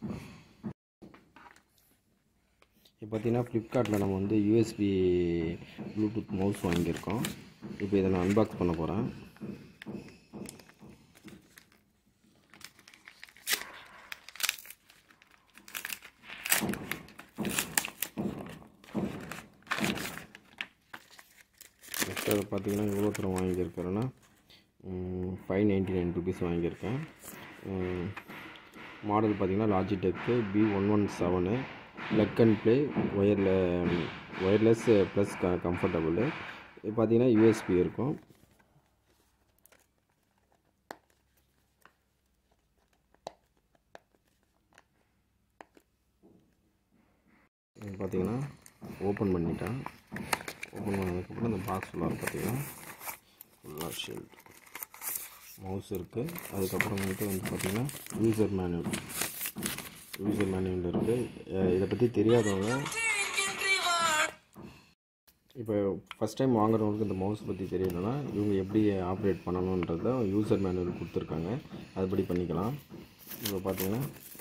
இப்போ பார்த்தீங்கன்னா ஃப்ளிப்கார்ட்டில் நம்ம வந்து யூஎஸ்பி ப்ளூடூத் மவுஸ் வாங்கியிருக்கோம் இப்போ இதை நான் அன்பாக்ஸ் பண்ண போகிறேன் நெக்ஸ்ட் அதை பார்த்தீங்கன்னா எவ்வளோ தூரம் வாங்கியிருக்கிறேன்னா ஃபைவ் நைன்ட்டி நைன் ருபீஸ் வாங்கியிருக்கேன் மாடல் பார்த்தீங்கன்னா Logitech B one one seven லெக் அண்ட் ப்ளே ஒயரில் ஒயர்லெஸ் ப்ளஸ் க கம்ஃபர்டபுள் இது பார்த்தீங்கன்னா யூஎஸ்பி இருக்கும் இது பார்த்தீங்கன்னா ஓப்பன் பண்ணிட்டேன் ஓப்பன் பண்ணதுக்கப்புறம் இந்த பாக்ஸ் ஃபுல்லாக பார்த்தீங்கன்னா ஃபுல்லாக ஷீல்ட் மவுஸ் இருக்குது அதுக்கப்புறம் வந்துட்டு வந்து பார்த்திங்கன்னா யூசர் மேனுவல் யூசர் மேனுவல் இருக்குது இதை பற்றி தெரியாதவங்க இப்போ ஃபஸ்ட் டைம் வாங்குறவங்களுக்கு இந்த மவுஸ் பற்றி தெரியலனா இவங்க எப்படி ஆப்ரேட் பண்ணணுன்றத யூசர் மேனுவல் கொடுத்துருக்காங்க அதுபடி பண்ணிக்கலாம் இப்போ பார்த்தீங்கன்னா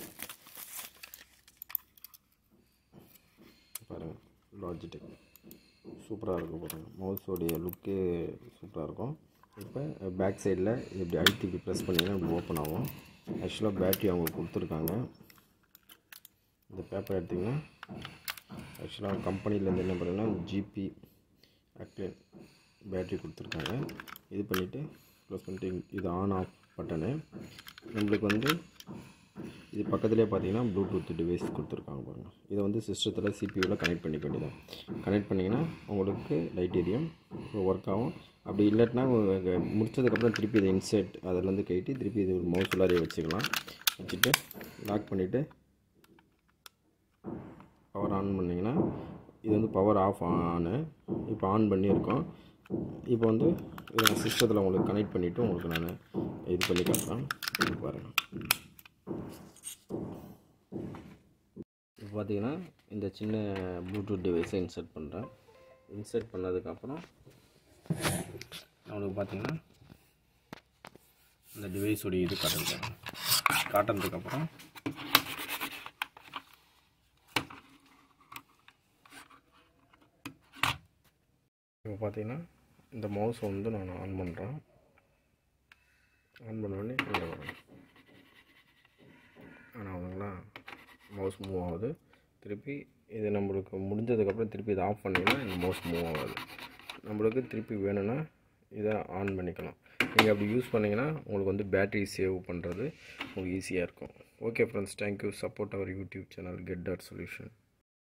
பாருங்கள் லாஜிடெக் சூப்பராக இருக்கும் பாருங்கள் மவுஸோடைய லுக்கே சூப்பராக இருக்கும் இப்போ பேக் சைடில் இப்படி அழுத்தி இப்படி ப்ரெஸ் பண்ணிங்கன்னா இப்படி ஓப்பன் ஆகும் ஆக்சுவலாக பேட்ரி அவங்க கொடுத்துருக்காங்க இந்த பேப்பர் எடுத்திங்கன்னா ஆக்சுவலாக கம்பெனிலேருந்து என்ன பண்ணுறேன்னா ஜிபி அக்லேன் பேட்ரி கொடுத்துருக்காங்க இது பண்ணிவிட்டு க்ளோஸ் பண்ணிட்டு இது ஆன் ஆஃப் பட்டனு நம்மளுக்கு வந்து இது பக்கத்துலேயே பார்த்தீங்கன்னா ப்ளூடூத் டிவைஸ் கொடுத்துருக்காங்க பாருங்கள் இதை வந்து சிஸ்டத்தில் சிபியூவில் கனெக்ட் பண்ணிக்க வேண்டியதான் கனெக்ட் பண்ணிங்கன்னா உங்களுக்கு லைட் எரியும் ஒர்க் ஆகும் அப்படி இல்லாட்டினா முடிச்சதுக்கப்புறம் திருப்பி இதை இன்செர்ட் அதிலேருந்து கட்டி திருப்பி இது ஒரு மவுஸ் உள்ளாரே வச்சுக்கலாம் வச்சுட்டு லாக் பண்ணிவிட்டு பவர் ஆன் பண்ணிங்கன்னா இது வந்து பவர் ஆஃப் ஆனு இப்போ ஆன் பண்ணியிருக்கோம் இப்போ வந்து இதை நான் சிஸ்டத்தில் உங்களுக்கு கனெக்ட் பண்ணிவிட்டு உங்களுக்கு நான் இது பண்ணி காட்டுறேன் இது பாருங்கள் இப்போ பார்த்தீங்கன்னா இந்த சின்ன ப்ளூடூத் டிவைஸை இன்சர்ட் பண்ணுறேன் இன்சர்ட் பண்ணதுக்கப்புறம் நம்மளுக்கு பார்த்தீங்கன்னா இந்த டிவைஸோடைய இது காட்டுறது காட்டுறதுக்கப்புறம் இப்போ பார்த்தீங்கன்னா இந்த மவுஸை வந்து நான் ஆன் பண்ணுறேன் ஆன் பண்ண உடனே கீழே வரும் ஆனால் ஆகுதுங்களா மவுஸ் மூவ் ஆகுது திருப்பி இது நம்மளுக்கு முடிஞ்சதுக்கப்புறம் திருப்பி இதை ஆஃப் பண்ணிங்கன்னா இந்த மவுஸ் மூவ் ஆகாது நம்மளுக்கு திருப்பி வேணும்னா இதை ஆன் பண்ணிக்கலாம் நீங்கள் அப்படி யூஸ் பண்ணிங்கன்னா உங்களுக்கு வந்து பேட்ரி சேவ் பண்ணுறது உங்களுக்கு ஈஸியாக இருக்கும் okay friends thank you support our YouTube channel get dot solution